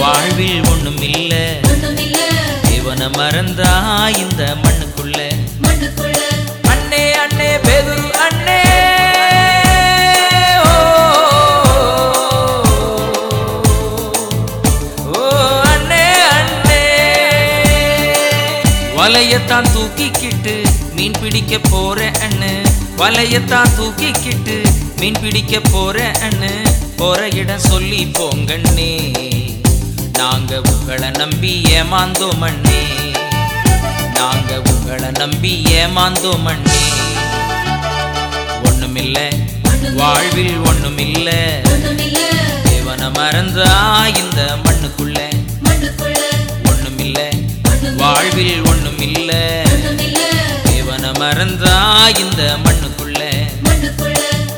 வாழ்வில் ஒண்ணும் இல்ல ஒண்ணுமில்ல தேவனை மறந்தா இந்த மண்ணுக்குள்ள மண்ணுக்குள்ள அண்ணே அண்ணே பேதுரு அண்ணே ஓ, ஓ, அண்ணே, அண்ணே. வலையத்தான் தூக்கிக்கிட்டு மீன் பிடிக்க போற அண்ணு வலையத்தான் தூக்கிக்கிட்டு மீன் பிடிக்க போற அண்ணு போற இடம் சொல்லி போங்கண்ணே நாங்க உங்களை நம்பி ஏமாந்தோம் அண்ணே நாங்க உங்களை நம்பி ஏமாந்தோம் அண்ணே ஒண்ணுமில்ல வாழ்வில் ஒண்ணுமில்ல ஒண்ணுமில்ல தேவனை மறந்தா இந்த மண்ணுக்குள்ள மண்ணுக்குள்ள ஒண்ணுமில்ல வாழ்வில் ஒண்ணுமில்ல ஒண்ணுமில்ல தேவனை மறந்தா இந்த மண்ணுக்குள்ள மண்ணுக்குள்ள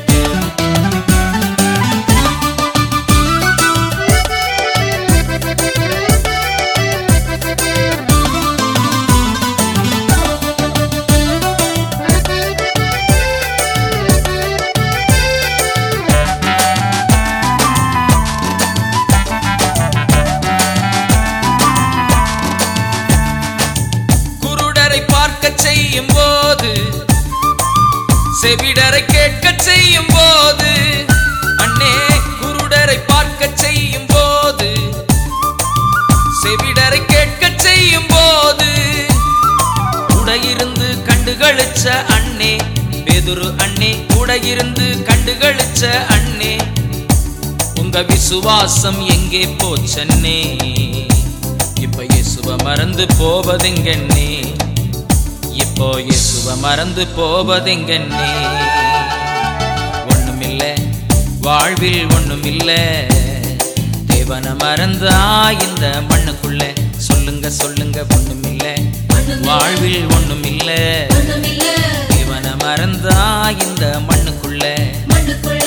குருடரை பார்க்க செய்யும் போது செவிடரை கேட்க செய்யும் போது அண்ணே குருடரை பார்க்க செய்யும் போது செவிடரை கேட்க செய்யும் போது கூட இருந்து கண்டுகளிச்ச அண்ணே பேதுரு அண்ணே கூட இருந்து கண்டுகளிச்ச அண்ணே உங்க விசுவாசம் எங்கே போச்சன்னே இப்ப இயேசுவ மறந்து போவதெங்கண்ணே இப்போ இயேசுவ மறந்து போவதெங்கண்ணே ஒண்ணுமில்ல வாழ்வில் ஒண்ணுமில்ல தேவனை மறந்தா இந்த மண்ணுக்குள்ள சொல்லுங்க சொல்லுங்க ஒண்ணுமில்ல வாழ்வில் ஒண்ணுமில்ல ஒண்ணுமில்ல தேவனை மறந்தா இந்த மண்ணுக்குள்ள மண்ணுக்குள்ள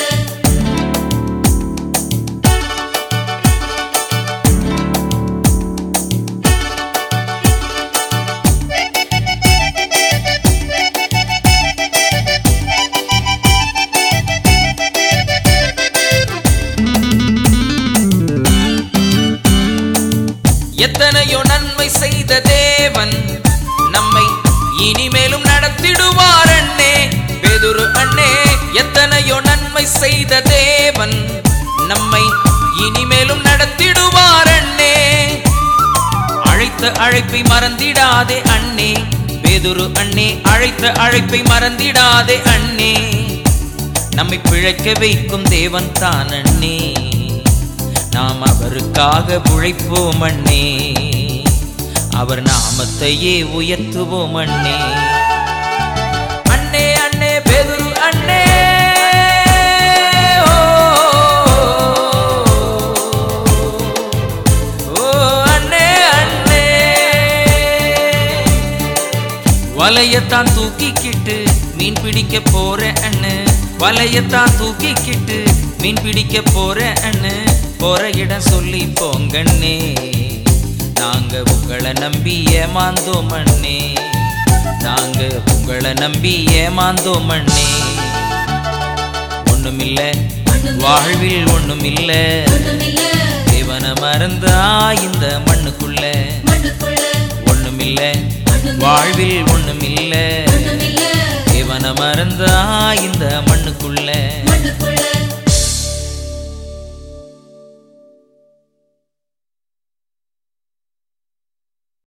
எத்தனையோ நன்மை செய்த தேவன் நம்மை இனிமேலும் நடத்திடுவார் அண்ணே பேதுரு அண்ணே எத்தனையோ நன்மை செய்த தேவன் நம்மை இனிமேலும் நடத்திடுவார் அண்ணே அழைத்த அழைப்பை மறந்திடாதே அண்ணே பேதுரு அண்ணே அழைத்த அழைப்பை மறந்திடாதே அண்ணே நம்மை பிழைக்க வைக்கும் தேவன் தான் அண்ணே நாம் அவருக்காக உழைப்போம் அண்ணே அவர் நாமத்தையே உயர்த்துவோம் அண்ணே அண்ணே அண்ணே பேதுரு அண்ணே ஓ, ஓ, அண்ணே, அண்ணே. வலையத்தான் தூக்கிக்கிட்டு மீன் பிடிக்க போற அண்ணு வலையத்தான் தூக்கிக்கிட்டு மீன் பிடிக்க போற அண்ணு போற இடம் சொல்லி போங்கண்ணே நாங்க உங்களை நம்பி ஏமாந்தோம் அண்ணே நாங்க உங்களை நம்பி ஏமாந்தோம் அண்ணே ஒண்ணுமில்ல வாழ்வில் ஒண்ணுமில்ல ஒண்ணுமில்ல தேவனை மறந்தா இந்த மண்ணுக்குள்ள மண்ணுக்குள்ள ஒண்ணுமில்ல வாழ்வில் ஒண்ணுமில்ல ஒண்ணுமில்ல தேவனை மறந்தா இந்த மண்ணுக்குள்ள